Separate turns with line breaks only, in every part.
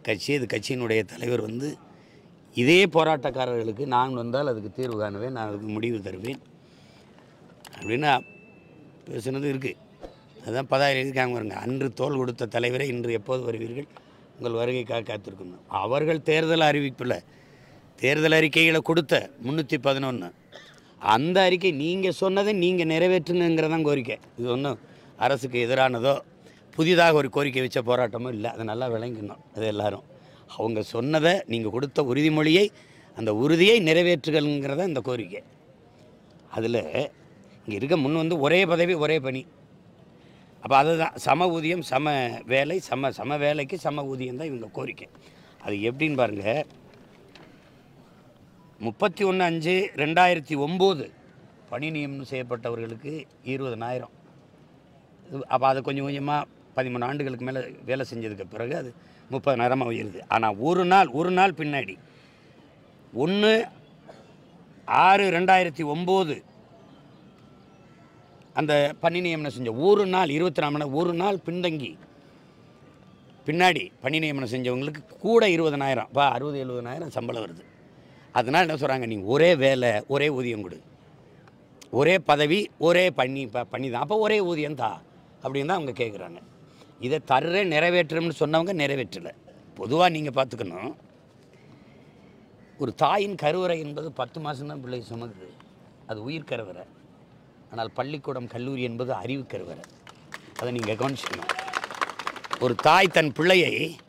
கட்சி இது கட்சியினுடைய தலைவர் வந்து இதே போராட்டக்காரர்களுக்கு நான் வந்தால் அதுக்கு தீர்வு காணுவேன் நான் அதுக்கு முடிவு தருவேன் அப்படின்னு பேசுனது இருக்குது அதான் பதாயிரம் எழுதிக்காங்க பாருங்க அன்று தோல் கொடுத்த தலைவரை இன்று எப்போது வருவீர்கள் உங்கள் வருகைக்காக காத்திருக்கணும் அவர்கள் தேர்தல் அறிவிப்பில் தேர்தல் அறிக்கைகளை கொடுத்த முந்நூற்றி பதினொன்று அந்த அறிக்கை நீங்கள் சொன்னதை நீங்கள் நிறைவேற்றுங்கிறதான் கோரிக்கை இது ஒன்றும் அரசுக்கு எதிரானதோ புதிதாக ஒரு கோரிக்கை வச்ச போராட்டமோ இல்லை அதை நல்லா விளங்கணும் அது எல்லாரும் அவங்க சொன்னதை நீங்கள் கொடுத்த உறுதிமொழியை அந்த உறுதியை நிறைவேற்றுகள்ங்கிறத இந்த கோரிக்கை அதில் இங்கே இருக்க முன் வந்து ஒரே பதவி ஒரே பணி அப்போ அதுதான் சம ஊதியம் சம வேலை சம சம வேலைக்கு சம ஊதியம் தான் இவங்க கோரிக்கை அது எப்படின்னு பாருங்கள் முப்பத்தி ஒன்று அஞ்சு ரெண்டாயிரத்தி ஒம்பது பணி நியமனம் செய்யப்பட்டவர்களுக்கு இருபதனாயிரம் அப்போ அது கொஞ்சம் கொஞ்சமாக பதிமூணு ஆண்டுகளுக்கு மேலே வேலை செஞ்சதுக்கு பிறகு அது முப்பதனாயிரமாக உயருது ஆனால் ஒரு நாள் ஒரு நாள் பின்னாடி ஒன்று ஆறு ரெண்டாயிரத்தி ஒம்பது அந்த பணி நியமனம் செஞ்ச ஒரு நாள் இருபத்தி நாலு மணி நேரம் ஒரு நாள் பின்தங்கி பின்னாடி பணி நியமனம் செஞ்சவங்களுக்கு கூட இருபதனாயிரம் பா அறுபது எழுபதனாயிரம் சம்பளம் வருது அதனால் என்ன சொல்கிறாங்க நீ ஒரே வேலை ஒரே ஊதியம் கொடு ஒரே பதவி ஒரே பண்ணி ப பண்ணி தான் அப்போ ஒரே ஊதியம் தா அப்படின்னு தான் அவங்க கேட்குறாங்க இதை தர்ற நிறைவேற்றுறோம்னு சொன்னவங்க நிறைவேற்றலை பொதுவாக நீங்கள் பார்த்துக்கணும் ஒரு தாயின் கருவறை என்பது பத்து மாதம்தான் பிள்ளை சுமக்குது அது உயிர் கருவறை ஆனால் பள்ளிக்கூடம் கல்லூரி என்பது அறிவு கருவறை அதை நீங்கள் கவனிச்சுக்கணும் ஒரு தாய் தன் பிள்ளையை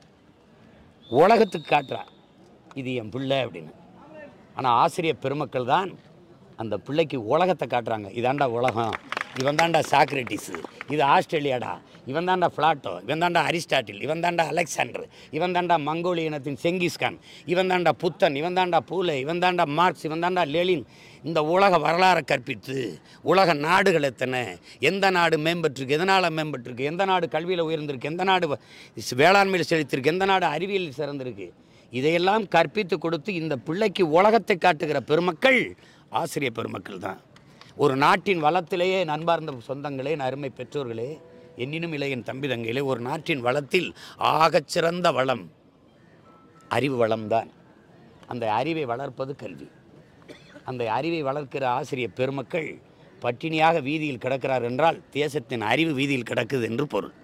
உலகத்துக்கு காட்டுறா இது என் பிள்ளை அப்படின்னு ஆனால் ஆசிரியர் பெருமக்கள் தான் அந்த பிள்ளைக்கு உலகத்தை காட்டுறாங்க இதாண்டா உலகம் இவன் தாண்டா சாக்ரட்டிஸு இது ஆஸ்திரேலியாடா இவன் தாண்டா பிளாட்டோ இவன் தாண்டா அரிஸ்டாட்டில் இவன் தாண்டா அலெக்சாண்டர் இவன் தாண்டா மங்கோலிய இனத்தின் செங்கிஸ்கான் இவன் தாண்டா புத்தன் இவன் தாண்டா பூலே இவன் தாண்டா மார்க்ஸ் இவன் தாண்டா லெலின் இந்த உலக வரலாறை கற்பித்து உலக நாடுகள் எத்தனை எந்த நாடு மேம்பட்டிருக்கு எதனால் மேம்பட்டிருக்கு எந்த நாடு கல்வியில் உயர்ந்திருக்கு எந்த நாடு வ- வேளாண்மையில் செழித்திருக்கு எந்த நாடு அறிவியலில் சிறந்திருக்கு இதையெல்லாம் கற்பித்து கொடுத்து இந்த பிள்ளைக்கு உலகத்தை காட்டுகிற பெருமக்கள் ஆசிரியர் பெருமக்கள் தான் ஒரு நாட்டின் வளத்திலேயே நண்பார்ந்த சொந்தங்களே என் அருமை பெற்றோர்களே என்னினும் இளையன் தம்பி தங்கையிலே ஒரு நாட்டின் வளத்தில் ஆகச்சிறந்த வளம் அறிவு வளம்தான் அந்த அறிவை வளர்ப்பது கல்வி அந்த அறிவை வளர்க்கிற ஆசிரியர் பெருமக்கள் பட்டினியாக வீதியில் கிடக்கிறார் என்றால் தேசத்தின் அறிவு வீதியில் கிடக்குது என்று பொருள்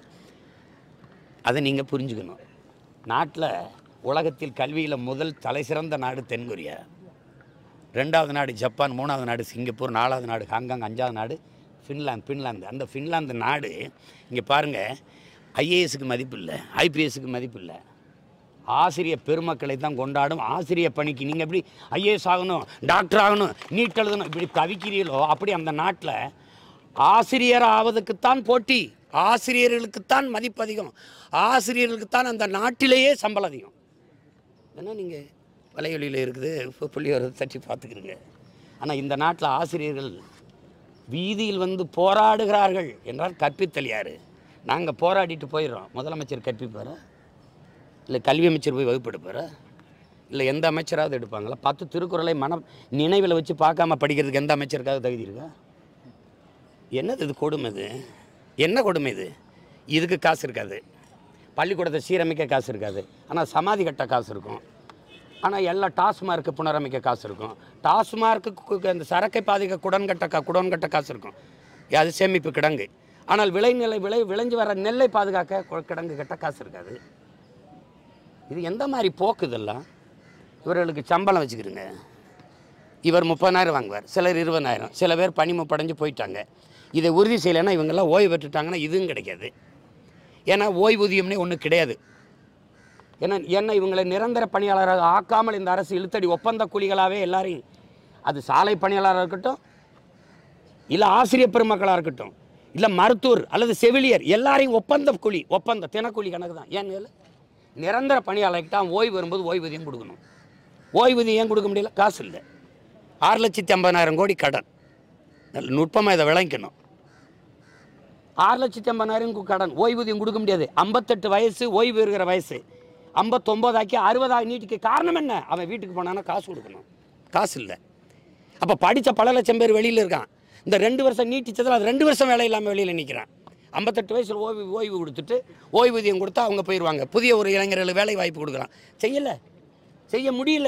அதை நீங்கள் புரிஞ்சுக்கணும் நாட்டில் உலகத்தில் கல்வியில் முதல் தலைசிறந்த நாடு தென்கொரியா ரெண்டாவது நாடு ஜப்பான் மூணாவது நாடு சிங்கப்பூர் நாலாவது நாடு ஹாங்காங் அஞ்சாவது நாடு ஃபின்லாந்து ஃபின்லாந்து அந்த ஃபின்லாந்து நாடு இங்கே பாருங்கள் ஐஏஎஸ்க்கு மதிப்பு இல்லை ஐபிஎஸ்க்கு மதிப்பு இல்லை ஆசிரியர் பெருமக்களை தான் கொண்டாடும் ஆசிரியர் பணிக்கு நீங்கள் எப்படி ஐஏஎஸ் ஆகணும் டாக்டர் ஆகணும் நீட் எழுதணும் இப்படி தவிக்கிறீர்களோ அப்படி அந்த நாட்டில் ஆசிரியர் ஆவதுக்குத்தான் போட்டி ஆசிரியர்களுக்குத்தான் மதிப்பு அதிகம் ஆசிரியர்களுக்குத்தான் அந்த நாட்டிலேயே சம்பளம் அதிகம் ஏன்னா நீங்கள் வலையொலியில் இருக்குது இப்போ புள்ளியோரை தட்டி பார்த்துக்கிறீங்க ஆனால் இந்த நாட்டில் ஆசிரியர்கள் வீதியில் வந்து போராடுகிறார்கள் என்றால் கற்பித்தல் யார் நாங்கள் போராடிட்டு போயிடுறோம் முதலமைச்சர் கற்பிப்பாரா இல்லை கல்வி அமைச்சர் போய் வகுப்பு எடுப்பாரா இல்லை எந்த அமைச்சராவது எடுப்பாங்களா பத்து திருக்குறளை மனம் நினைவில் வச்சு பார்க்காம படிக்கிறதுக்கு எந்த அமைச்சருக்காவது தகுதி இருக்கா என்னது இது கொடுமை இது என்ன கொடுமை இது இதுக்கு காசு இருக்காது பள்ளிக்கூடத்தை சீரமைக்க காசு இருக்காது ஆனால் சமாதி கட்ட காசு இருக்கும் ஆனால் எல்லா டாஸ்மார்க்கு புனரமைக்க காசு இருக்கும் டாஸ்மார்க்கு அந்த சரக்கை பாதிக்க குடன் கட்ட கா குடன் கட்ட காசு இருக்கும் அது சேமிப்பு கிடங்கு ஆனால் விளைநிலை விளை விளைஞ்சு வர நெல்லை பாதுகாக்க கு- கிடங்கு கட்ட காசு இருக்காது இது எந்த மாதிரி போக்கு இதெல்லாம் இவர்களுக்கு சம்பளம் வச்சுக்கிறங்க இவர் முப்பதாயிரம் வாங்குவார் சிலர் இருபதாயிரம் சில பேர் பணிமுப்படைஞ்சு போயிட்டாங்க இதை உறுதி செய்யலைன்னா இவங்கெல்லாம் ஓய்வு பெற்றுட்டாங்கன்னா இதுவும் கிடைக்காது ஏன்னா ஓய்வூதியம்னே ஒன்றும் கிடையாது ஏன்னா ஏன்னா இவங்களை நிரந்தர பணியாளராக ஆக்காமல் இந்த அரசு இழுத்தடி ஒப்பந்த கூலிகளாகவே எல்லாரையும் அது சாலை பணியாளராக இருக்கட்டும் இல்லை ஆசிரியர் பெருமக்களாக இருக்கட்டும் இல்லை மருத்துவர் அல்லது செவிலியர் எல்லாரையும் ஒப்பந்த கூலி ஒப்பந்த தினக்கூலி கணக்கு தான் ஏன் கேளு? நிரந்தர பணியாளர்கிட்ட அவன் ஓய்வு வரும்போது ஓய்வூதியம் கொடுக்கணும் ஓய்வூதியம் ஏன் கொடுக்க முடியல காசு இல்லை ஆறு லட்சத்தி ஐம்பதாயிரம் கோடி கடன் நல்ல நுட்பமாக இதை விளங்கிக்கணும் ஆறு லட்சத்தி ஐம்பதாயிரம் கடன் ஓய்வூதியம் கொடுக்க முடியாது ஐம்பத்தெட்டு வயசு ஓய்வு இருக்கிற வயசு ஐம்பத்தொம்போதாக்கி அறுபதாகி நீட்டிக்க காரணம் என்ன அவன் வீட்டுக்கு போனான்னா காசு கொடுக்கணும் காசு இல்லை அப்போ படித்த பல லட்சம் பேர் வெளியில் இருக்கான் இந்த ரெண்டு வருஷம் நீட்டிச்சதில் அது ரெண்டு வருஷம் வேலை இல்லாமல் வெளியில் நிற்கிறான் ஐம்பத்தெட்டு வயசில் ஓய்வு ஓய்வு கொடுத்துட்டு ஓய்வூதியம் கொடுத்தா அவங்க போயிடுவாங்க புதிய ஒரு இளைஞர்களுக்கு வேலை வாய்ப்பு கொடுக்கலாம் செய்யலை செய்ய முடியல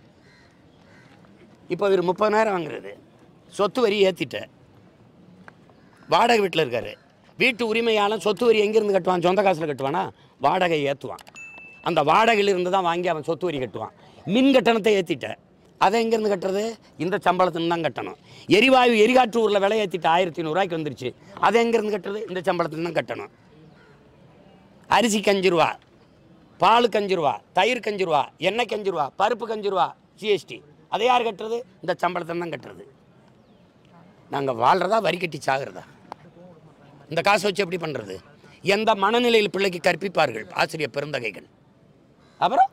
இப்போ இவர் முப்பதாயிரம் வாங்குறது சொத்து வரி ஏற்றிட்ட வாடகை வீட்டில் இருக்காரு வீட்டு உரிமையாளன் சொத்து வரி எங்கேருந்து கட்டுவான் சொந்த காசில் கட்டுவானா வாடகை ஏற்றுவான் அந்த வாடகையிலிருந்து தான் வாங்கி அவன் சொத்து வரி கட்டுவான் மின் கட்டணத்தை ஏற்றிட்ட அதை எங்கேருந்து கட்டுறது இந்த சம்பளத்துன்னு தான் கட்டணும் எரிவாயு எரிகாற்று ஊரில் விலை ஏற்றிட்டு ஆயிரத்தி நூறுரூவாய்க்கு வந்துருச்சு அதை எங்கேருந்து கட்டுறது இந்த சம்பளத்துன்னு தான் கட்டணும் அரிசிக்கு அஞ்சு ரூபா பாலுக்கு அஞ்சு ரூபா தயிருக்கு அஞ்சு ரூபா எண்ணெய்க்கு அஞ்சு ரூபா பருப்புக்கு அஞ்சு ரூபா ஜிஎஸ்டி அதை யார் கட்டுறது இந்த சம்பளத்தை தான் கட்டுறது நாங்கள் வாழ்கிறதா வரி கட்டி சாகிறதா இந்த காசை வச்சு எப்படி பண்ணுறது எந்த மனநிலையில் பிள்ளைக்கு கற்பிப்பார்கள் ஆசிரியர் பெருந்தகைகள் அப்புறம்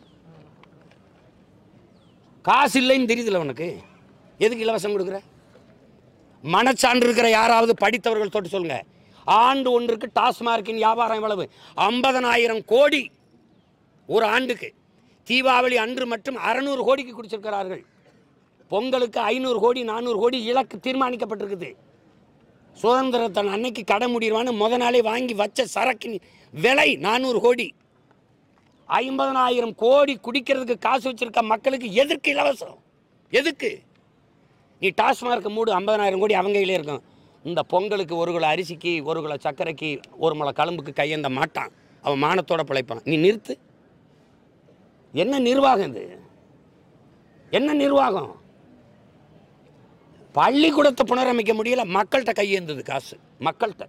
காசு இல்லைன்னு தெரியுதுல உனக்கு எதுக்கு இலவசம் கொடுக்குற மனச்சான்று இருக்கிற யாராவது படித்தவர்கள் தொட்டு சொல்லுங்க ஆண்டு ஒன்றுக்கு டாஸ்மார்க்கின் வியாபாரம் எவ்வளவு ஐம்பதனாயிரம் கோடி ஒரு ஆண்டுக்கு தீபாவளி அன்று மட்டும் அறநூறு கோடிக்கு குடிச்சிருக்கிறார்கள் பொங்கலுக்கு ஐநூறு கோடி நானூறு கோடி இலக்கு தீர்மானிக்கப்பட்டிருக்குது சுதந்திரத்தன் அன்னைக்கு கடை முடிடுவான்னு முத நாளே வாங்கி வச்ச சரக்கின் விலை நானூறு கோடி ஐம்பதனாயிரம் கோடி குடிக்கிறதுக்கு காசு வச்சிருக்க மக்களுக்கு எதற்கு இலவசம் எதுக்கு நீ டாஸ்மார்க் மூடு ஐம்பதனாயிரம் கோடி அவங்க கையிலே இருக்கும் இந்த பொங்கலுக்கு ஒரு கிலோ அரிசிக்கு ஒரு கிலோ சர்க்கரைக்கு ஒரு முளை கழும்புக்கு கையேந்த மாட்டான் அவன் மானத்தோட பிழைப்பான் நீ நிறுத்து என்ன நிர்வாகம் இது என்ன நிர்வாகம் பள்ளிக்கூடத்தை புனரமைக்க முடியல மக்கள்கிட்ட கையேந்தது காசு மக்கள்கிட்ட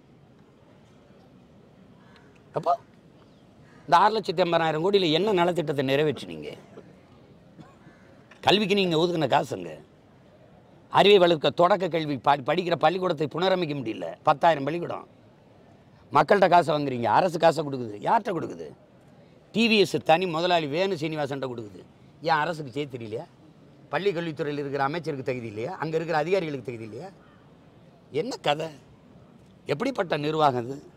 அப்போ இந்த ஆறு லட்சத்தி ஐம்பதாயிரம் கோடியில் என்ன நலத்திட்டத்தை நிறைவேற்றினீங்க கல்விக்கு நீங்கள் ஒதுக்கின காசுங்க அறிவை வளர்க்க தொடக்க கல்வி ப படிக்கிற பள்ளிக்கூடத்தை புனரமைக்க முடியல பத்தாயிரம் பள்ளிக்கூடம் மக்கள்கிட்ட காசை வாங்குறீங்க அரசு காசை கொடுக்குது யார்கிட்ட கொடுக்குது டிவிஎஸ் தனி முதலாளி வேணு சீனிவாசன்ட்ட கொடுக்குது ஏன் அரசுக்கு செய்ய தெரியலையா பள்ளி கல்வித்துறையில் இருக்கிற அமைச்சருக்கு தகுதி இல்லையா அங்கே இருக்கிற அதிகாரிகளுக்கு தகுதி இல்லையா என்ன கதை எப்படிப்பட்ட நிர்வாகம் இது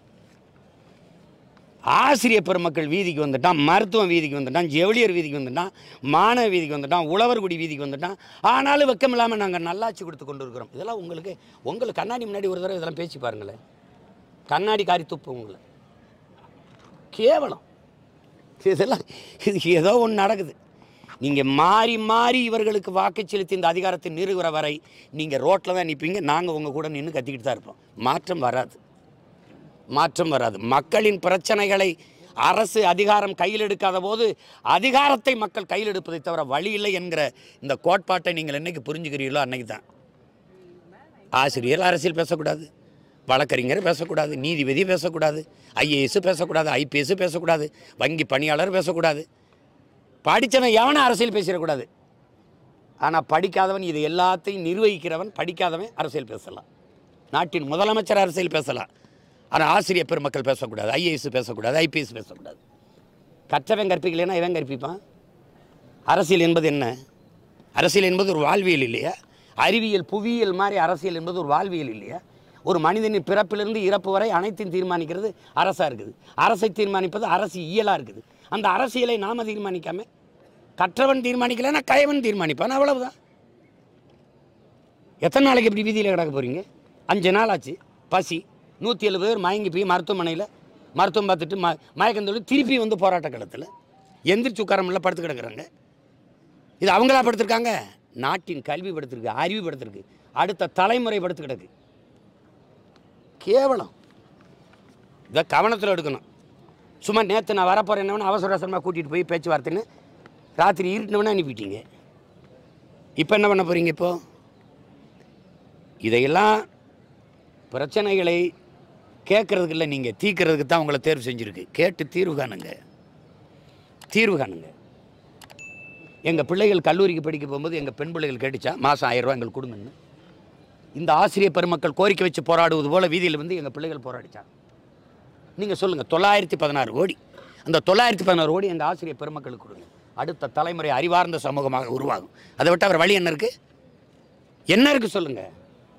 ஆசிரியர் பெருமக்கள் வீதிக்கு வந்துட்டான் மருத்துவம் வீதிக்கு வந்துட்டான் ஜெவலியர் வீதிக்கு வந்துட்டான் மாணவ வீதிக்கு வந்துட்டான் உழவர்குடி வீதிக்கு வந்துட்டான் ஆனாலும் வெக்கம் இல்லாமல் நாங்கள் நல்லாட்சி கொடுத்து கொண்டு இருக்கிறோம் இதெல்லாம் உங்களுக்கு உங்களுக்கு கண்ணாடி முன்னாடி ஒரு தடவை இதெல்லாம் பேசி பாருங்களேன் கண்ணாடி காரி துப்பு உங்களை கேவலம் இதெல்லாம் இது ஏதோ ஒன்று நடக்குது நீங்கள் மாறி மாறி இவர்களுக்கு வாக்கு செலுத்தி இந்த அதிகாரத்தை நிறுவுற வரை நீங்கள் ரோட்டில் தான் நிற்பீங்க நாங்கள் உங்கள் கூட நின்று கத்திக்கிட்டு தான் இருப்போம் மாற்றம் வராது மாற்றம் வராது மக்களின் பிரச்சனைகளை அரசு அதிகாரம் கையில் எடுக்காத போது அதிகாரத்தை மக்கள் கையில் எடுப்பதை தவிர வழி இல்லை என்கிற இந்த கோட்பாட்டை நீங்கள் என்னைக்கு புரிஞ்சுக்கிறீர்களோ அன்னைக்கு தான் ஆசிரியர் அரசியல் பேசக்கூடாது வழக்கறிஞர் பேசக்கூடாது நீதிபதி பேசக்கூடாது ஐஏஎஸ் பேசக்கூடாது ஐபிஎஸ் பேசக்கூடாது வங்கி பணியாளர் பேசக்கூடாது படித்தவன் எவனும் அரசியல் பேசிடக்கூடாது ஆனால் படிக்காதவன் இது எல்லாத்தையும் நிர்வகிக்கிறவன் படிக்காதவன் அரசியல் பேசலாம் நாட்டின் முதலமைச்சர் அரசியல் பேசலாம் ஆனால் ஆசிரியர் பெருமக்கள் பேசக்கூடாது ஐஏஎஸ் பேசக்கூடாது ஐபிஎஸ் பேசக்கூடாது கற்றவன் கற்பிக்கலைன்னா இவன் கற்பிப்பான் அரசியல் என்பது என்ன அரசியல் என்பது ஒரு வாழ்வியல் இல்லையா அறிவியல் புவியியல் மாதிரி அரசியல் என்பது ஒரு வாழ்வியல் இல்லையா ஒரு மனிதனின் பிறப்பிலிருந்து இறப்பு வரை அனைத்தையும் தீர்மானிக்கிறது அரசாக இருக்குது அரசை தீர்மானிப்பது அரசு இயலாக இருக்குது அந்த அரசியலை நாம தீர்மானிக்காம கற்றவன் தீர்மானிக்கலைன்னா கயவன் தீர்மானிப்பான் அவ்வளவுதான் எத்தனை நாளைக்கு இப்படி வீதியில் கிடக்க போகிறீங்க அஞ்சு நாள் ஆச்சு பசி நூற்றி எழுபது பேர் மயங்கி போய் மருத்துவமனையில் மருத்துவம் பார்த்துட்டு ம மயக்கம் தொழில் திருப்பி வந்து போராட்ட களத்தில் எந்திரிச்சு உட்காரமில்ல படுத்து கிடக்குறாங்க இது அவங்களா படுத்திருக்காங்க நாட்டின் கல்வி படுத்திருக்கு அறிவு படுத்திருக்கு அடுத்த தலைமுறை படுத்து கிடக்கு கேவலம் இதை கவனத்தில் எடுக்கணும் சும்மா நேற்று நான் வரப்போகிறேன் என்னவனு அவசர அவசரமாக கூட்டிகிட்டு போய் பேச்சுவார்த்தைன்னு ராத்திரி இருட்டினவனே அனுப்பிட்டீங்க இப்போ என்ன பண்ண போகிறீங்க இப்போ இதையெல்லாம் பிரச்சனைகளை கேட்கறதுக்கு இல்லை நீங்கள் தீர்க்கறதுக்கு தான் உங்களை தேர்வு செஞ்சுருக்கு கேட்டு தீர்வு காணுங்க தீர்வு காணுங்க எங்கள் பிள்ளைகள் கல்லூரிக்கு படிக்க போகும்போது எங்கள் பெண் பிள்ளைகள் கேட்டுச்சா மாதம் ஆயிரம் ரூபாய் எங்களுக்கு கொடுங்கன்னு இந்த ஆசிரியர் பெருமக்கள் கோரிக்கை வச்சு போராடுவது போல் வீதியில் வந்து எங்கள் பிள்ளைகள் போராடிச்சாங்க நீங்கள் சொல்லுங்கள் தொள்ளாயிரத்தி பதினாறு கோடி அந்த தொள்ளாயிரத்தி பதினாறு கோடி எங்கள் ஆசிரியர் பெருமக்களுக்கு கொடுங்க அடுத்த தலைமுறை அறிவார்ந்த சமூகமாக உருவாகும் அதை விட்டு அவர் வழி என்ன இருக்குது என்ன இருக்குது சொல்லுங்கள்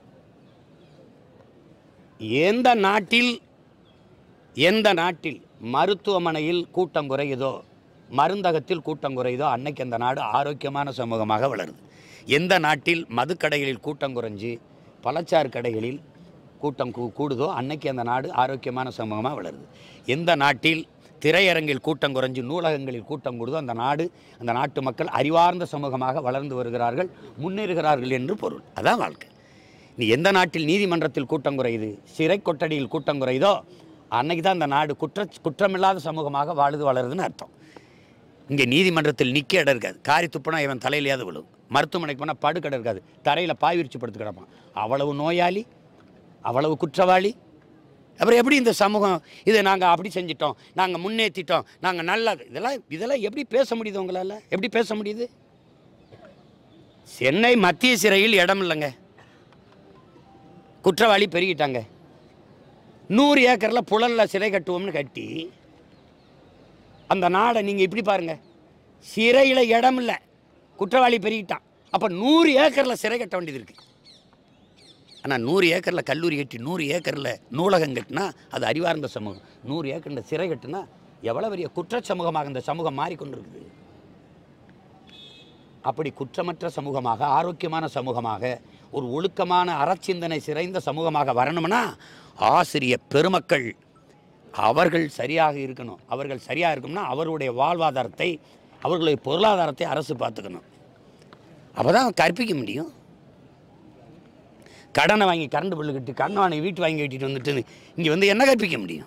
எந்த நாட்டில் எந்த நாட்டில் மருத்துவமனையில் கூட்டம் குறையுதோ மருந்தகத்தில் கூட்டம் குறையுதோ அன்னைக்கு அந்த நாடு ஆரோக்கியமான சமூகமாக வளருது எந்த நாட்டில் மதுக்கடைகளில் கூட்டம் குறைஞ்சு பழச்சாறு கடைகளில் கூட்டம் கூ கூடுதோ அன்னைக்கு அந்த நாடு ஆரோக்கியமான சமூகமாக வளருது எந்த நாட்டில் திரையரங்கில் கூட்டம் குறைஞ்சு நூலகங்களில் கூட்டம் கூடுதோ அந்த நாடு அந்த நாட்டு மக்கள் அறிவார்ந்த சமூகமாக வளர்ந்து வருகிறார்கள் முன்னேறுகிறார்கள் என்று பொருள் அதான் வாழ்க்கை நீ எந்த நாட்டில் நீதிமன்றத்தில் கூட்டம் குறையுது சிறை கொட்டடியில் கூட்டம் குறையுதோ அன்னைக்கு தான் அந்த நாடு குற்ற குற்றமில்லாத சமூகமாக வாழுது வளருதுன்னு அர்த்தம் இங்கே நீதிமன்றத்தில் நிற்க இடம் இருக்காது காரி துப்புனா இவன் தலையிலையாவது விழும் மருத்துவமனைக்கு போனால் படுக்கடை இருக்காது தரையில் பாய் விரிச்சு படுத்து கிடப்பான் அவ்வளவு நோயாளி அவ்வளவு குற்றவாளி அப்புறம் எப்படி இந்த சமூகம் இதை நாங்கள் அப்படி செஞ்சிட்டோம் நாங்கள் முன்னேற்றிட்டோம் நாங்கள் நல்லா இதெல்லாம் இதெல்லாம் எப்படி பேச முடியுது உங்களால் எப்படி பேச முடியுது சென்னை மத்திய சிறையில் இடம் இல்லைங்க குற்றவாளி பெருகிட்டாங்க நூறு ஏக்கரில் புழலில் சிறை கட்டுவோம்னு கட்டி அந்த நாடை நீங்கள் இப்படி பாருங்க சிறையில் இடம் இல்லை குற்றவாளி பெருகிட்டான் அப்போ நூறு ஏக்கரில் சிறை கட்ட வேண்டியது இருக்குது ஆனால் நூறு ஏக்கரில் கல்லூரி கட்டி நூறு ஏக்கரில் நூலகம் கட்டினா அது அறிவார்ந்த சமூகம் நூறு ஏக்கரில் சிறை கட்டினா எவ்வளோ பெரிய குற்ற சமூகமாக இந்த சமூகம் மாறிக்கொண்டிருக்குது அப்படி குற்றமற்ற சமூகமாக ஆரோக்கியமான சமூகமாக ஒரு ஒழுக்கமான அறச்சிந்தனை சிறைந்த சமூகமாக வரணும்னா ஆசிரிய பெருமக்கள் அவர்கள் சரியாக இருக்கணும் அவர்கள் சரியாக இருக்கணும்னா அவருடைய வாழ்வாதாரத்தை அவர்களுடைய பொருளாதாரத்தை அரசு பார்த்துக்கணும் அப்போ தான் கற்பிக்க முடியும் கடனை வாங்கி கரண்ட் பில்லு கட்டி கடனை வாங்கி வீட்டு வாங்கி கட்டிட்டு வந்துட்டு இங்கே வந்து என்ன கற்பிக்க முடியும்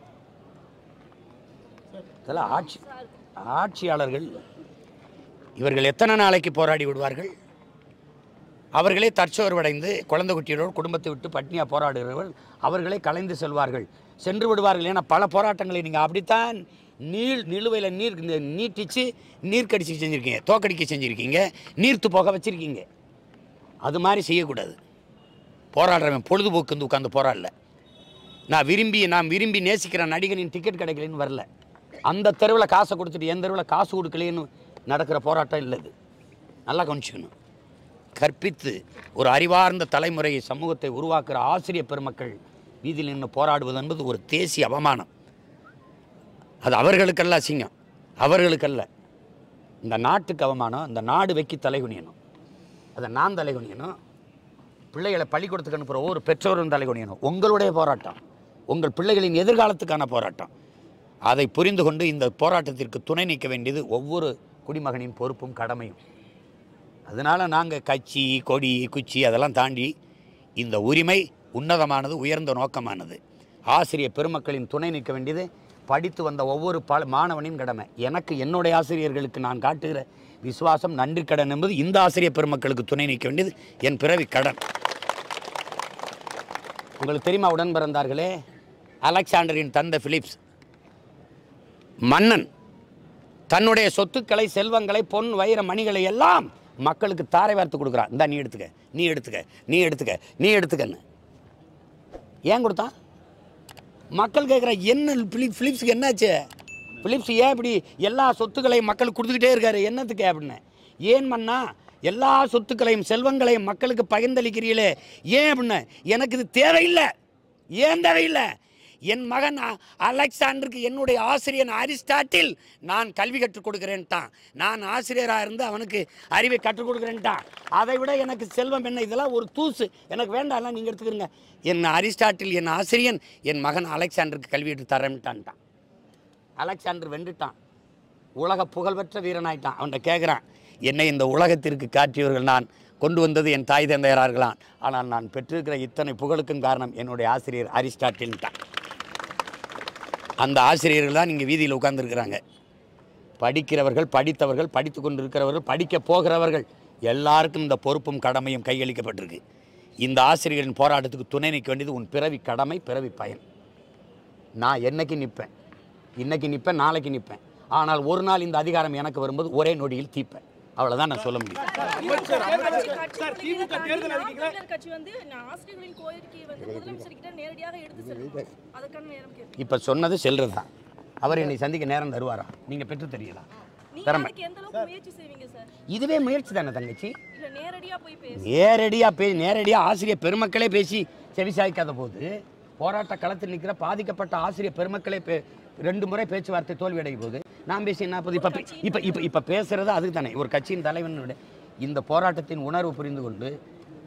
இதெல்லாம் ஆட்சி ஆட்சியாளர்கள் இவர்கள் எத்தனை நாளைக்கு போராடி விடுவார்கள் அவர்களே தற்சோர்வடைந்து குழந்தை குட்டியோடு குடும்பத்தை விட்டு பட்னியாக போராடுகிறவர்கள் அவர்களே கலைந்து செல்வார்கள் சென்று விடுவார்கள் ஏன்னா பல போராட்டங்களை நீங்கள் அப்படித்தான் நீள் நிலுவையில் நீர் இந்த நீட்டிச்சு நீர் கடிச்சு செஞ்சுருக்கீங்க தோக்கடிக்க செஞ்சுருக்கீங்க நீர்த்து போக வச்சுருக்கீங்க அது மாதிரி செய்யக்கூடாது போராடுறவன் பொழுதுபோக்கு வந்து உட்காந்து போராடல நான் விரும்பி நான் விரும்பி நேசிக்கிற நடிகனின் டிக்கெட் கிடைக்கலன்னு வரல அந்த தெருவில் காசை கொடுத்துட்டு எந்த தெருவில் காசு கொடுக்கலைன்னு நடக்கிற போராட்டம் இல்லை இது நல்லா கவனிச்சுக்கணும் கற்பித்து ஒரு அறிவார்ந்த தலைமுறை சமூகத்தை உருவாக்குற ஆசிரியர் பெருமக்கள் வீதியில் நின்று போராடுவது என்பது ஒரு தேசிய அவமானம் அது அவர்களுக்கல்ல அசிங்கம் அவர்களுக்கல்ல இந்த நாட்டுக்கு அவமானம் இந்த நாடு வைக்கி தலைகுனியணும் அதை நான் தலைகுனியணும் பிள்ளைகளை பள்ளிக்கூடத்துக்கு அனுப்புகிற ஒவ்வொரு பெற்றோரும் தலைகுனியணும் உங்களுடைய போராட்டம் உங்கள் பிள்ளைகளின் எதிர்காலத்துக்கான போராட்டம் அதை புரிந்து கொண்டு இந்த போராட்டத்திற்கு துணை நிற்க வேண்டியது ஒவ்வொரு குடிமகனின் பொறுப்பும் கடமையும் அதனால் நாங்கள் கட்சி கொடி குச்சி அதெல்லாம் தாண்டி இந்த உரிமை உன்னதமானது உயர்ந்த நோக்கமானது ஆசிரியர் பெருமக்களின் துணை நிற்க வேண்டியது படித்து வந்த ஒவ்வொரு பல மாணவனின் கடமை எனக்கு என்னுடைய ஆசிரியர்களுக்கு நான் காட்டுகிற விசுவாசம் நன்றி கடன் என்பது இந்த ஆசிரியர் பெருமக்களுக்கு துணை நிற்க வேண்டியது என் பிறவி கடன் உங்களுக்கு தெரியுமா உடன் பிறந்தார்களே அலெக்சாண்டரின் தந்தை பிலிப்ஸ் மன்னன் தன்னுடைய சொத்துக்களை செல்வங்களை பொன் வைர மணிகளை எல்லாம் மக்களுக்கு தாரை வார்த்து கொடுக்குறான் இந்தா நீ எடுத்துக்க நீ எடுத்துக்க நீ எடுத்துக்க நீ எடுத்துக்கன்னு ஏன் கொடுத்தான் மக்கள் கேட்குற என்ன பிலிப் பிலிப்ஸுக்கு என்னாச்சு பிலிப்ஸ் ஏன் இப்படி எல்லா சொத்துக்களையும் மக்கள் கொடுத்துக்கிட்டே இருக்காரு என்னத்துக்கு அப்படின்னு ஏன் மன்னா எல்லா சொத்துக்களையும் செல்வங்களையும் மக்களுக்கு பகிர்ந்தளிக்கிறீங்களே ஏன் அப்படின்னு எனக்கு இது தேவையில்லை ஏன் தேவையில்லை என் மகன் அ- அலெக்சாண்டருக்கு என்னுடைய ஆசிரியன் அரிஸ்டாட்டில் நான் கல்வி கற்றுக் கொடுக்குறேன்ட்டான் நான் ஆசிரியராக இருந்து அவனுக்கு அறிவை கற்றுக் கொடுக்குறேன்ட்டான் அதை விட எனக்கு செல்வம் என்ன இதெல்லாம் ஒரு தூசு எனக்கு வேண்டாம்லாம் நீங்கள் எடுத்துக்கிறங்க என் அரிஸ்டாட்டில் என் ஆசிரியன் என் மகன் அலெக்சாண்டருக்கு கல்வி எடுத்து தரேன்ட்டான்ட்டான் அலெக்சாண்டர் வென்றுட்டான் உலக புகழ்பெற்ற வீரனாயிட்டான் அவன்கிட்ட கேட்குறான் என்னை இந்த உலகத்திற்கு காட்டியவர்கள் நான் கொண்டு வந்தது என் தாய் தந்தையரார்களான் ஆனால் நான் பெற்றிருக்கிற இத்தனை புகழுக்கும் காரணம் என்னுடைய ஆசிரியர் அரிஸ்டாட்டில்ட்டான் அந்த ஆசிரியர்கள் தான் இங்கே வீதியில் உட்கார்ந்துருக்கிறாங்க படிக்கிறவர்கள் படித்தவர்கள் படித்து கொண்டிருக்கிறவர்கள் படிக்க போகிறவர்கள் எல்லாருக்கும் இந்த பொறுப்பும் கடமையும் கையளிக்கப்பட்டிருக்கு இந்த ஆசிரியர்களின் போராட்டத்துக்கு துணை நிற்க வேண்டியது உன் பிறவி கடமை பிறவி பயன் நான் என்னைக்கு நிற்பேன் இன்னைக்கு நிற்பேன் நாளைக்கு நிற்பேன் ஆனால் ஒரு நாள் இந்த அதிகாரம் எனக்கு வரும்போது ஒரே நொடியில் தீப்பேன் அவ்வளோதான் நான் சொல்ல முடியும்
அமைச்சர், அமைச்சர்,
கட்சி
சார், திமுக
தாண்டி
தேர்தல்
நாம்
அறிக்கையில
தமிழர் கட்சி வந்து நான் ஆசிரியர்களின் கோரிக்கையை வந்து முதலமைச்சர்கிட்ட நேரடியாக எடுத்து செல்லும் அதுக்கான நேரம் கேட்பேன்
இப்போ சொன்னது செல்றது தான் அவர் என்னை சந்திக்க நேரம் தருவாரா நீங்கள் பெற்று தெரியலாம்
நீங்க
திறமை
அதுக்கு எந்த அளவுக்கு முயற்சி செய்வீங்க சார்
இதுவே முயற்சி தானே தங்கச்சி
இல்ல நேரடியா போய் பேச
நேரடியாக பே நேரடியாக ஆசிரியர் பெருமக்களே பேசி செவிசாய்க்காத போது போராட்ட களத்தில் நிற்கிற பாதிக்கப்பட்ட ஆசிரியர் பெருமக்களே பே ரெண்டு முறை பேச்சுவார்த்தை தோல்வி அடையும் போது நான் பேசி என்ன போது இப்போ இப்போ இப்போ இப்போ பேசுகிறது அதுக்கு தானே ஒரு கட்சியின் தலைவன் இந்த போராட்டத்தின் உணர்வு புரிந்து கொண்டு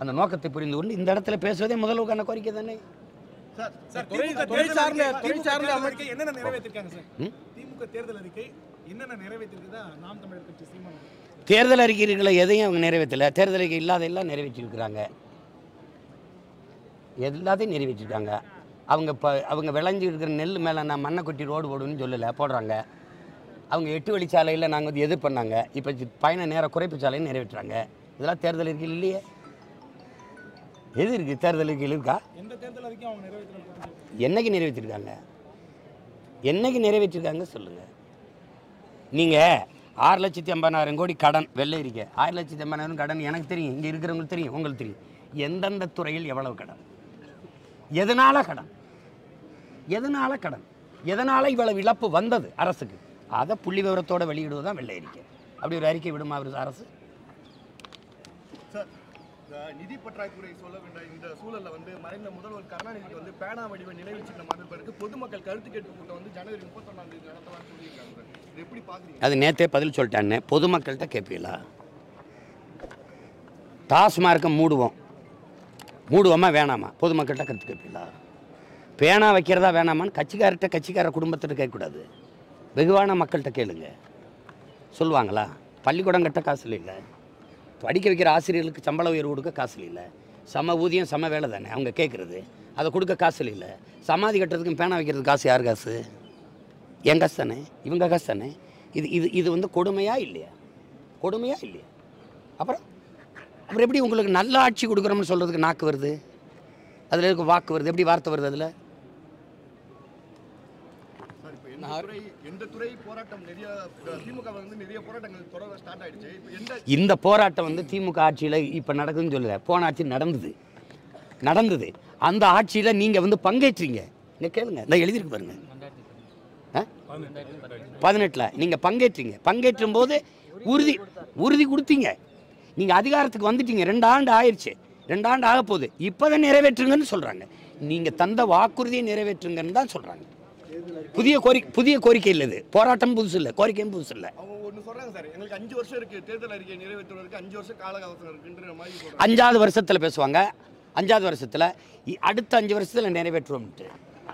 அந்த நோக்கத்தை புரிந்து கொண்டு இந்த இடத்துல பேசுவதே முதல்வருக்கான கோரிக்கை தானே
சார் திமுக துறை சார்ந்த துறை சார்ந்த அமைச்சர்
என்னென்ன நிறைவேற்றிருக்காங்க சார்
ம்?
திமுக தேர்தல் அறிக்கை என்னென்ன நிறைவேற்றிருக்குதா நாம் தமிழர் கட்சி சீமான்
தேர்தல் அறிக்கைகளை எதையும் அவங்க நிறைவேற்றலை தேர்தல் அறிக்கை இல்லாத எல்லாம் நிறைவேற்றிருக்கிறாங்க எல்லாத்தையும் நிறைவேற்றிருக்காங்க அவங்க இப்போ அவங்க விளைஞ்சி இருக்கிற நெல் மேலே நான் மண்ணை கொட்டி ரோடு போடுன்னு சொல்லலை போடுறாங்க அவங்க எட்டு வழிச்சாலையில் நாங்கள் வந்து எதிர் பண்ணாங்க இப்போ பயண நேர குறைப்பு சாலைன்னு நிறைவேற்றுறாங்க இதெல்லாம் தேர்தல் அறிக்கையில் இல்லையே எது இருக்குது தேர்தல் அறிக்கையில் இருக்கா
எந்த தேர்தல் அறிக்கையும் அவங்க நிறைவேற்றிருக்காங்க
என்னைக்கு நிறைவேற்றிருக்காங்க என்னைக்கு நிறைவேற்றிருக்காங்க சொல்லுங்கள் நீங்கள் ஆறு லட்சத்தி ஐம்பதாயிரம் கோடி கடன் வெள்ளை இருக்கே ஆறு லட்சத்தி ஐம்பதாயிரம் கடன் எனக்கு தெரியும் இங்கே இருக்கிறவங்களுக்கு தெரியும் உங்களுக்கு தெரியும் எந்தெந்த துறையில் எவ்வளவு கடன் எதனால கடன் எதனால கடன் எதனால இவ்வளவு இழப்பு வந்தது அரசுக்கு அதை புள்ளி விவரத்தோட வெளியிடுவது தான் வெள்ளை அறிக்கை அப்படி ஒரு அறிக்கை விடுமா அவர் அரசு
சார் இந்த நிதி பற்றாக்குறை சொல்ல வேண்டாம் இந்த சூழல்ல வந்து மறைந்த முதல்வர் கருணாநிதிக்கு வந்து பேனா வடிவ நினைவு சின்னம் அமைப்பதற்கு பொதுமக்கள் கருத்து கேட்பு கூட்டம் வந்து ஜனவரி முப்பத்தொன்னாம் தேதி நடத்தலாம்னு சொல்லியிருக்காங்க சார் இது எப்படி பாக்குறீங்க
அது நேத்தே பதில் சொல்லிட்டானே பொதுமக்கள்கிட்ட கேட்பீங்களா டாஸ்மார்க்கை மூடுவோம் மூடுவோமா வேணாமா பொதுமக்கள்கிட்ட கருத்து கேட்பீங்களா பேனா வைக்கிறதா வேணாமான்னு கட்சிக்காரர்கிட்ட கட்சிக்கார குடும்பத்திட்ட கேட்கக்கூடாது வெகுவான மக்கள்கிட்ட கேளுங்க சொல்லுவாங்களா பள்ளிக்கூடம் கட்ட காசு இல்லை படிக்க வைக்கிற ஆசிரியர்களுக்கு சம்பள உயர்வு கொடுக்க காசு இல்லை சம ஊதியம் சம வேலை தானே அவங்க கேட்குறது அதை கொடுக்க காசு இல்லை சமாதி கட்டுறதுக்கும் பேனா வைக்கிறதுக்கு காசு யார் காசு என் காசு தானே இவங்க காசு தானே இது இது இது வந்து கொடுமையா இல்லையா கொடுமையா இல்லையா அப்புறம் அப்புறம் எப்படி உங்களுக்கு நல்ல ஆட்சி கொடுக்குறோம்னு சொல்கிறதுக்கு நாக்கு வருது அதில் இருக்க வாக்கு வருது எப்படி வார்த்தை வருது அதில்
சார் இப்போ எந்த துறை எந்த துறை போராட்டம் நிறைய திமுக வந்து நிறைய போராட்டங்கள் தொடர ஸ்டார்ட் ஆயிடுச்சு இப்போ எந்த
இந்த போராட்டம் வந்து திமுக ஆட்சியில் இப்போ நடக்குதுன்னு சொல்லல போன ஆட்சி நடந்தது நடந்தது அந்த ஆட்சியில் நீங்கள் வந்து பங்கேற்றீங்க இங்கே கேளுங்க இந்த எழுதியிருக்கு பாருங்க பதினெட்டில் நீங்கள் பங்கேற்றீங்க பங்கேற்றும் போது உறுதி உறுதி கொடுத்தீங்க நீங்கள் அதிகாரத்துக்கு வந்துட்டீங்க ரெண்டு ஆண்டு ஆயிடுச்சு ரெண்டு ஆண்டு ஆக போகுது இப்போ தான் நிறைவேற்றுங்கன்னு சொல்கிறாங்க நீங்கள் தந்த வாக்குறுதியை நிறைவேற்றுங்கன்னு தான் சொல்கிறாங்க புதிய கோரிக்கை புதிய கோரிக்கை இல்லை இது போராட்டம் புதுசு இல்லை கோரிக்கையும் புதுசு இல்லை
அவங்க ஒன்று சொல்றாங்க சார் எங்களுக்கு அஞ்சு வருஷம் இருக்கு தேர்தல் அறிக்கை நிறைவேற்றுவதற்கு அஞ்சு வருஷம் கால அவசரம் இருக்குன்ற மாதிரி சொல்றாங்க
அஞ்சாவது வருஷத்தில் பேசுவாங்க அஞ்சாவது வருஷத்தில் அடுத்த அஞ்சு வருஷத்தில் நிறைவேற்றுவோம்ட்டு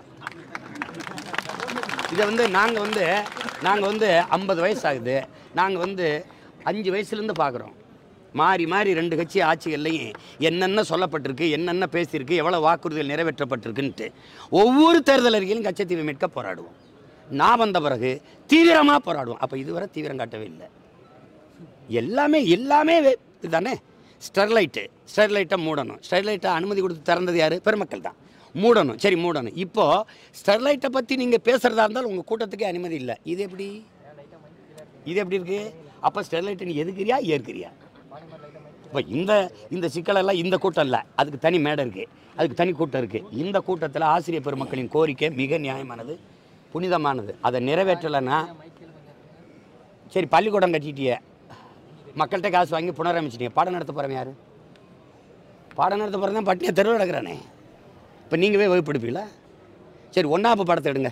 இதை வந்து நாங்கள் வந்து நாங்கள் வந்து ஐம்பது வயசு ஆகுது நாங்கள் வந்து அஞ்சு வயசுலேருந்து பார்க்குறோம் மாறி மாறி ரெண்டு கட்சி ஆட்சிகள்லையும் என்னென்ன சொல்லப்பட்டிருக்கு என்னென்ன பேசியிருக்கு எவ்வளோ வாக்குறுதிகள் நிறைவேற்றப்பட்டிருக்குன்ட்டு ஒவ்வொரு தேர்தல் அறிக்கையிலும் கச்சத்தீவை மீட்க போராடுவோம் நான் வந்த பிறகு தீவிரமாக போராடுவோம் அப்போ இதுவரை தீவிரம் காட்டவே இல்லை எல்லாமே எல்லாமே வே- இதுதானே ஸ்டெர்லைட்டு ஸ்டெர்லைட்டை மூடணும் ஸ்டெர்லைட்டை அனுமதி கொடுத்து திறந்தது யார் பெருமக்கள் தான் மூடணும் சரி மூடணும் இப்போது ஸ்டெர்லைட்டை பற்றி நீங்கள் பேசுகிறதா இருந்தாலும் உங்கள் கூட்டத்துக்கே அனுமதி இல்லை இது எப்படி இது எப்படி இருக்கு அப்போ ஸ்டெர்லைட்டை நீ எதுக்குறியா ஏற்கிறியா இப்போ இந்த இந்த சிக்கலெல்லாம் இந்த கூட்டம் இல்லை அதுக்கு தனி மேடை இருக்குது அதுக்கு தனி கூட்டம் இருக்குது இந்த கூட்டத்தில் ஆசிரியர் பெருமக்களின் கோரிக்கை மிக நியாயமானது புனிதமானது அதை நிறைவேற்றலைன்னா சரி பள்ளிக்கூடம் கட்டிட்டிய மக்கள்கிட்ட காசு வாங்கி புனரமைச்சிட்டீங்க பாடம் நடத்த போகிறவன் யார் பாடம் நடத்த போகிறேன் தான் பட்டினியை தெருவில் கிடக்குறானே இப்போ நீங்கள் போய் வகுப்படுப்பீங்களா சரி ஒன்றாப்பு படத்தை எடுங்க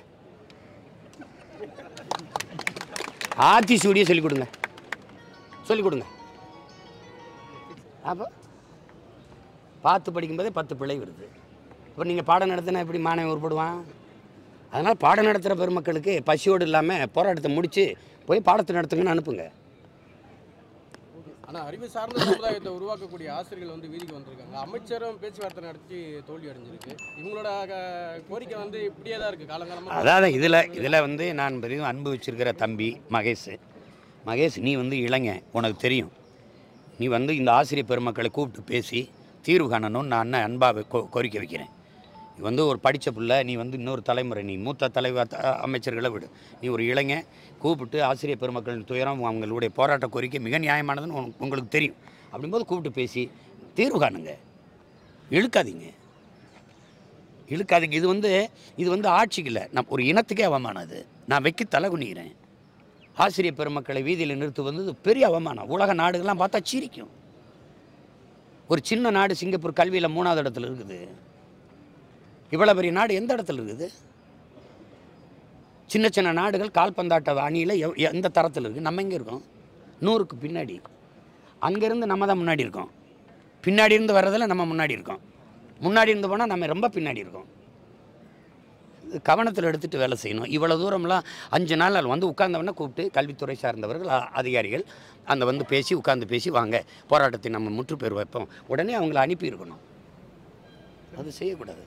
ஆர்த்தி சூடியை சொல்லிக் கொடுங்க சொல்லிக் கொடுங்க அப்போ பார்த்து படிக்கும்போதே பத்து பிழை வருது இப்போ நீங்கள் பாடம் நடத்தினா எப்படி மாணவன் உருப்படுவான் அதனால் பாடம் நடத்துகிற பெருமக்களுக்கு பசியோடு இல்லாமல் போராட்டத்தை முடித்து போய் பாடத்தை நடத்துங்கன்னு அனுப்புங்க
ஆனா அறிவு சார்ந்த சமுதாயத்தை உருவாக்கக்கூடிய ஆசிரியர்கள் வந்து வீதிக்கு வந்திருக்காங்க அமைச்சரும் பேச்சுவார்த்தை நடத்தி தோல்வி அடைஞ்சிருக்கு இவங்களோட க- கோரிக்கை வந்து இப்படியே தான் இருக்கு காலங்காலமா
அதாவது இதில் இதில் வந்து நான் பெரிதும் அன்பு வச்சிருக்கிற தம்பி மகேஷ் மகேஷ் நீ வந்து இளைஞன் உனக்கு தெரியும் நீ வந்து இந்த ஆசிரியர் பெருமக்களை கூப்பிட்டு பேசி தீர்வு காணணும்னு நான் அண்ணன் அன்பாக கோ கோரிக்கை வைக்கிறேன் நீ வந்து ஒரு படித்த பிள்ளை நீ வந்து இன்னொரு தலைமுறை நீ மூத்த தலைவர் த- அமைச்சர்களை விடு நீ ஒரு இளைஞன் கூப்பிட்டு ஆசிரியர் பெருமக்களின் துயரம் அவங்களுடைய போராட்ட கோரிக்கை மிக நியாயமானதுன்னு உனக்கு- உங்களுக்கு தெரியும் அப்படிங்கும்போது கூப்பிட்டு பேசி தீர்வு காணுங்க இழுக்காதீங்க இழுக்காதீங்க இது வந்து இது வந்து ஆட்சிக்கு இல்லை நான் ஒரு இனத்துக்கே அவமானம் அது நான் வைக்க தலை குனிகிறேன் ஆசிரியர் பெருமக்களை வீதியில் நிறுத்துவது இது பெரிய அவமானம் உலக நாடுகள்லாம் பார்த்தா சிரிக்கும் ஒரு சின்ன நாடு சிங்கப்பூர் கல்வியில் மூணாவது இடத்துல இருக்குது இவ்வளோ பெரிய நாடு எந்த இடத்துல இருக்குது சின்ன சின்ன நாடுகள் கால்பந்தாட்ட அணியில் எவ்- எந்த தரத்தில் இருக்குது நம்ம எங்கே இருக்கோம் நூறுக்கு பின்னாடி அங்கேருந்து நம்ம தான் முன்னாடி இருக்கோம் பின்னாடி இருந்து வர்றதில் நம்ம முன்னாடி இருக்கோம் முன்னாடி இருந்து போனால் நம்ம ரொம்ப பின்னாடி இருக்கோம் இது கவனத்தில் எடுத்துகிட்டு வேலை செய்யணும் இவ்வளோ தூரம்லாம் அஞ்சு நாள் அது வந்து உட்கார்ந்தவொடனே கூப்பிட்டு கல்வித்துறை சார்ந்தவர்கள் அ- அதிகாரிகள் அந்த வந்து பேசி உட்கார்ந்து பேசி வாங்க போராட்டத்தை நம்ம முற்றுப்பெறு வைப்போம் உடனே அவங்கள அனுப்பியிருக்கணும் அது செய்யக்கூடாது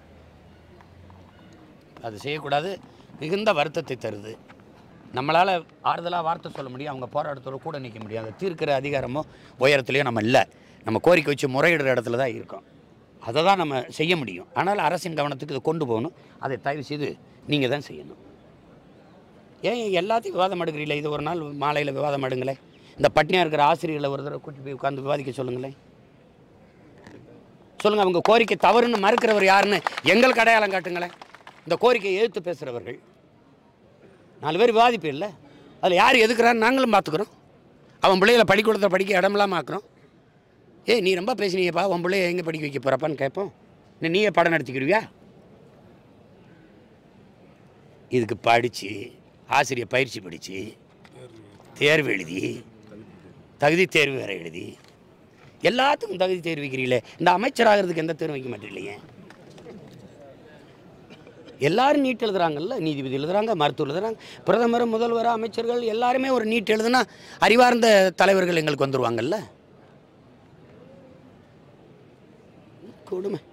அது செய்யக்கூடாது மிகுந்த வருத்தத்தை தருது நம்மளால் ஆறுதலாக வார்த்தை சொல்ல முடியும் அவங்க போராட்டத்தோட கூட நிற்க முடியும் அதை தீர்க்கிற அதிகாரமோ உயரத்துலையோ நம்ம இல்லை நம்ம கோரிக்கை வச்சு முறையிடுற இடத்துல தான் இருக்கோம் அதை தான் நம்ம செய்ய முடியும் ஆனால் அரசின் கவனத்துக்கு இதை கொண்டு போகணும் அதை தயவு செய்து நீங்கள் தான் செய்யணும் ஏன் எல்லாத்தையும் விவாதம் எடுக்கிறீங்களே இது ஒரு நாள் மாலையில் விவாதம் எடுங்களேன் இந்த பட்னியாக இருக்கிற ஆசிரியர்களை ஒரு தடவை கூட்டி போய் உட்காந்து விவாதிக்க சொல்லுங்களேன் சொல்லுங்கள் அவங்க கோரிக்கை தவறுன்னு மறுக்கிறவர் யாருன்னு எங்களுக்கு அடையாளம் காட்டுங்களேன் இந்த கோரிக்கையை எதிர்த்து பேசுகிறவர்கள் நாலு பேர் விவாதிப்பில்ல அதில் யார் எதுக்குறான்னு நாங்களும் பார்த்துக்குறோம் அவன் பிள்ளைகளை பள்ளிக்கூடத்தில் படிக்க இடமெல்லாம் ஆக்குறோம் ஏய் நீ ரொம்ப பேசினீங்கப்பா உன் பிள்ளைய எங்கே படிக்க வைக்க போகிறப்பான்னு கேட்போம் நீ நீயே படம் நடத்திக்கிடுவியா இதுக்கு படித்து ஆசிரியர் பயிற்சி படித்து தேர்வு எழுதி தகுதி தேர்வு வேற எழுதி எல்லாத்துக்கும் தகுதி தேர்வு வைக்கிறீங்களே இந்த அமைச்சராகிறதுக்கு எந்த தேர்வு வைக்க மாட்டீங்களே எல்லாரும் நீட் எழுதுறாங்கல்ல நீதிபதி எழுதுறாங்க மருத்துவர் எழுதுறாங்க பிரதமர் முதல்வர் அமைச்சர்கள் எல்லாருமே ஒரு நீட் எழுதுனா அறிவார்ந்த தலைவர்கள் எங்களுக்கு வந்துருவாங்கல்ல கொடுமை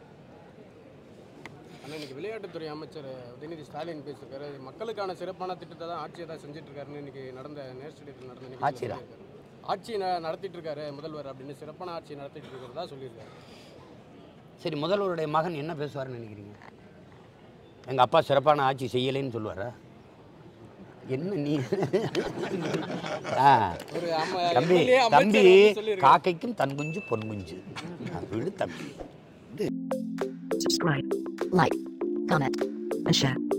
ஆனால் இன்னைக்கு விளையாட்டுத்துறை அமைச்சர் உதயநிதி ஸ்டாலின் பேசியிருக்காரு மக்களுக்கான சிறப்பான திட்டத்தை தான் ஆட்சியை தான் செஞ்சுட்டு இருக்காருன்னு இன்னைக்கு நடந்த நேர்ஸ்டேடியத்தில் நடந்த நிகழ்ச்சியில
ஆட்சியா?
சொல்லியிருக்காரு. ஆட்சி ந- நடத்திட்டு இருக்காரு முதல்வர் அப்படின்னு சிறப்பான ஆட்சி நடத்திட்டு இருக்கிறதா சொல்லியிருக்காரு
சரி முதல்வருடைய மகன் என்ன பேசுவார்னு நினைக்கிறீங்க எங்கள் அப்பா சிறப்பான ஆட்சி செய்யலைன்னு சொல்லுவாரா என்ன நீ ஆ
ஒரு அம்மா
தம்பி
MLA அமைச்சர்
தம்பி
வந்து சொல்லியிருக்காரு.
காக்கைக்கும் தன் குஞ்சு பொன் குஞ்சு விடு தம்பி
subscribe, like, comment, and share.